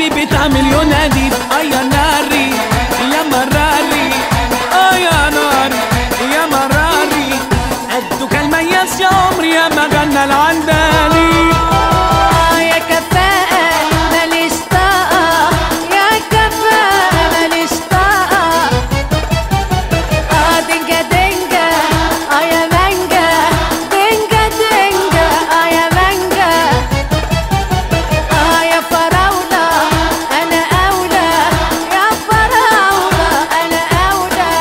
اللي بتعمل ينادي اه يا ناري يا مراري اه يا ناري يا مراري قدك المياس يا عمري يا ما غنى العندلي آه يا كفاءة ماليش طاقة يا كفاءة ماليش طاقة آه دنجا دنجا آه يا مانجا دنجا دنجا آه يا مانجا آه يا فراولة أنا أولى يا فراولة أنا أولى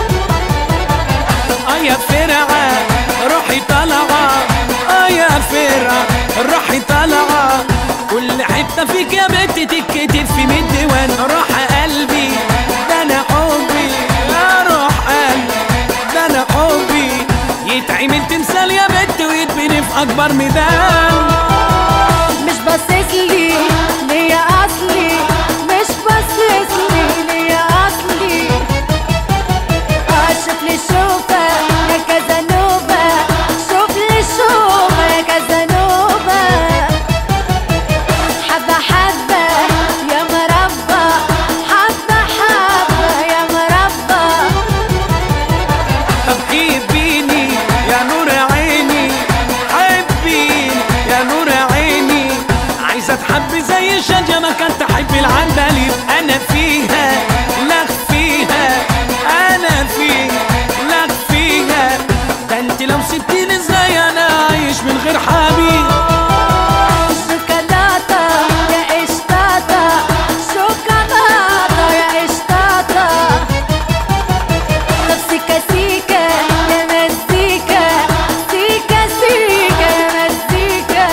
اه يا فرعة روحي طالعة اه يا فرعة روحي طالعة كل حتة فيك يا بنت تتكتب في مية ديوان روح قلبي ده انا حبي يا روح قلبي ده انا حبي يتعمل تمثال يا بنت ويتبني في اكبر ميدان مش باصص لي ليا اصلي مش باصص لي ليا اصلي اشوف لي شوفه يا كازانوفا شوف لي شوفه يا كازانوفا حبه حبه يا مربى حبه حبه يا مربى طب حبيني يا نور عيني حبيني يا نور عيني عايزة تحب زي الشجرة ما كانت تحب العندليب أنا فيها لك فيها أنا فيها لك فيها ده أنت لو سبتيني ازاي أنا عايش من غير حبيب شوكولاتة يا قشطاطة شوكولاتة يا قشطاطة طب سيكا سيكا يا مزيكا سيكا سيكا يا مزيكا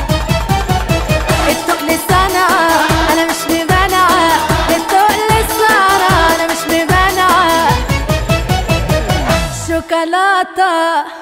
التقل صنعة أنا مش ممانعة التقل صنعة أنا مش ممانعة شوكولاتة